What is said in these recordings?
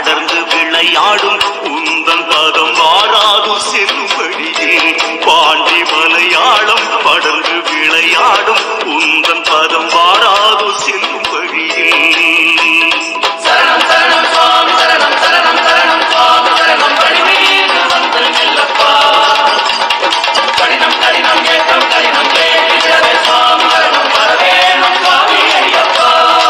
படர்ந்து விளையாடும் உந்தன் பதம் வாராது செல்லும் வழியில் பாண்டி மலையாளம் படர்ந்து விளையாடும் உந்தன் பதம் வாராது செல்லும் வழியில் சரணம் சரணம் சுவாமி சரணம் சரணம் சரணம் சுவாமி சரணம் வழிமீது வந்து நில்லப்பா கடினம் கடினம் ஏற்றம் கடினம் கேட்கிறதே சுவாமி சரணம் வரவேணும் சுவாமி ஐயப்பா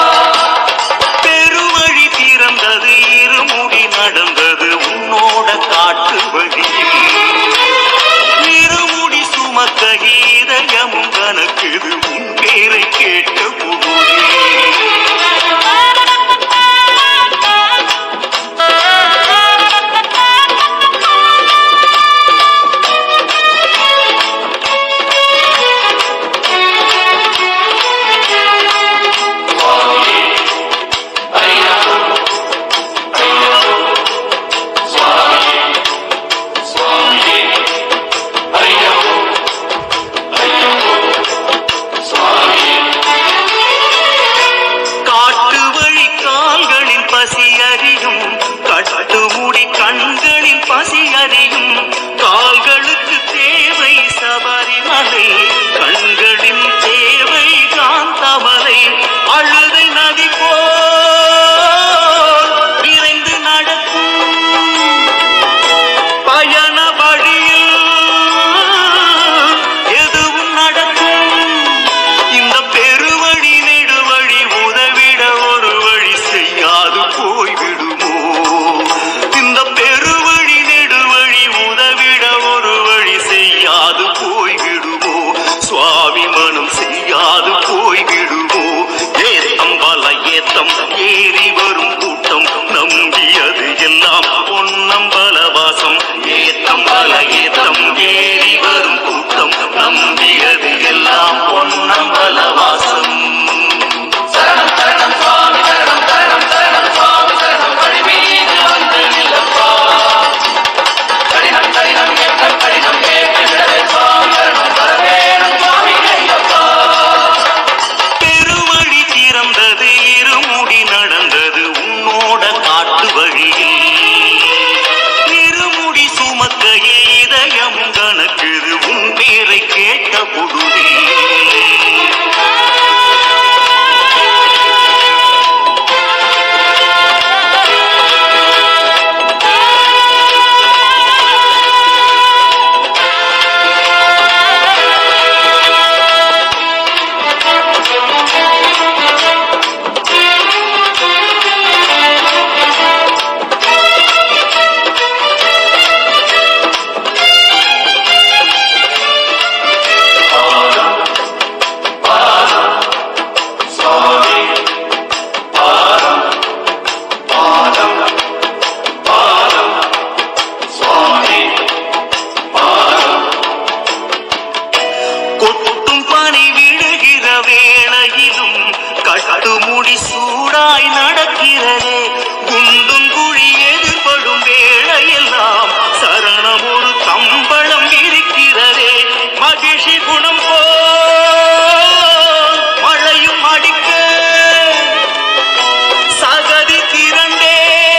பெருவழி திறந்தது இருமுடி நடந்தது உன்னோட காட்டு வழியில் இருமுடி சுமக்க இதயமும் கணக்குது உன் பேரை கேட்ட புகுதி காட்டு வழி கால்களின் பசி அறியும் கட்டுமுடி கண்களின் பசி அறியும் கால்களுக்கு தேவை சபரிமலை கண்களின் தேவை காந்தமலை அழுதை நதி போல் விரைந்து நடக்கும் பயண வழியில் எதுவும் நடக்கும் இந்த பெருவழி நெடுவழி உதவிட ஒரு வழி செய்யாது போய்விடுமோ இந்த பெருவழி நெடுவழி உதவிட ஒரு வழி செய்யாது போய்விடுமோ சுவாமி மனம் செய்யாது போய்விடுமோ ஏத்தம் பல ஏத்தம் ஏறி வரும் கூட்டம் நம்பியது எல்லாம் பொன்னம்பல வாசம் ஏத்தம் பல ஏத்தம் ஏறி வரும் கூட்டம் நம்பியது எல்லாம் பொன்னம்பல வாசம் சரணம் சரணம் சுவாமி சரணம் சரணம் சரணம் சுவாமி சரணம் வழிமீது வந்து நில்லப்பா கடினம் கடினம் ஏற்றம் கடினம் கேட்கிறதே சுவாமி சரணம் வரவேணும் சுவாமி ஐயப்பா பெருவழி திறந்தது இருமுடி நடந்தது உன்னோட காட்டு வழியில் இருமுடி சுமக்க இதயம் கணக்குது உன் பேரை கேட்ட புடுதி கொட்டும் பனி விழுகிற வேளையிலும் கட்டுமுடி சூடாய் நடக்கிறதே குண்டும் குழி எதிர்படும் வேளையெல்லாம் சரணம் ஒரு கம்பளம் இருக்கிறதே மகிழ்ச்சி குணம் போல் மழையும் அடிக்க சகதி திரண்டே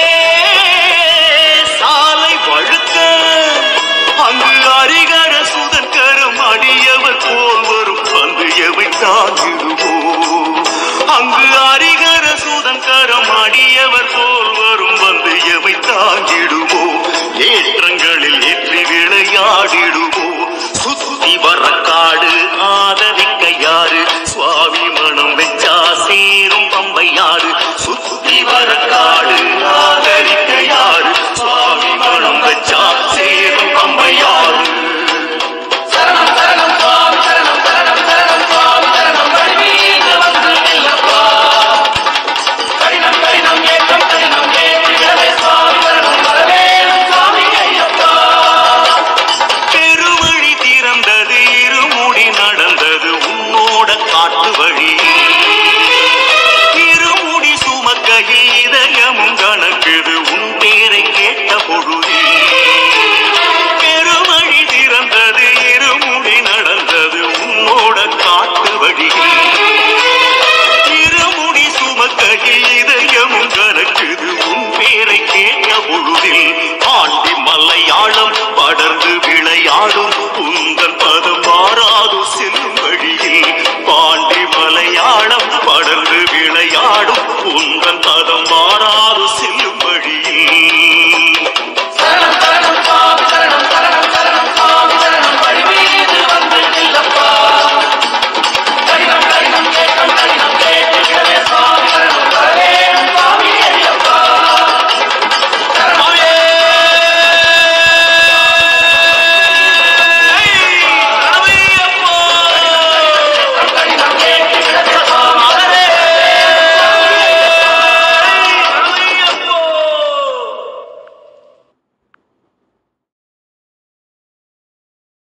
சாலை வழுக்க அங்கு அரிகர சுதன்கரம் அடியவர் போல் வரும் பந்து எவை தாங்கிடுவோ அங்கு அரிகர சுதன்கரம் அடியவர் போல் வரும் வந்து எவை தாங்கிடுவோ ஏற்றங்களில் ஏற்றி விளையாடிடுவோ சுத்தி வர காடு ஆதரிக்க யாரு சுவாமி மனம் வெச்சா சேரும் பம்பை யாரு சுத்தி வர காடு ஆதரிக்க யாரு சுவாமி மனம் வெச்சா சேரும் பம்பை யாரு சரணம் சரணம் சுவாமி சரணம் சரணம் சரணம் சுவாமி சரணம் வழிமீது வந்து நில்லப்பா கடினம் கடினம் ஏற்றம் கடினம் கேட்கிறதே சுவாமி சரணம் வரவேணும் சுவாமி ஐயப்பா பெருவழி திறந்தது இருமுடி நடந்தது உன்னோட காட்டு வழி இருமுடி சுமக்க இதயமும் கணக்குது உன் பேரை கேட்ட பொழுதி பெருவழி திறந்தது இருமுடி நடந்தது உன்னோட காட்டு வழி இருமுடி சுமக்க இதயமும் கணக்குது உன் பேரை கேட்ட பாடும்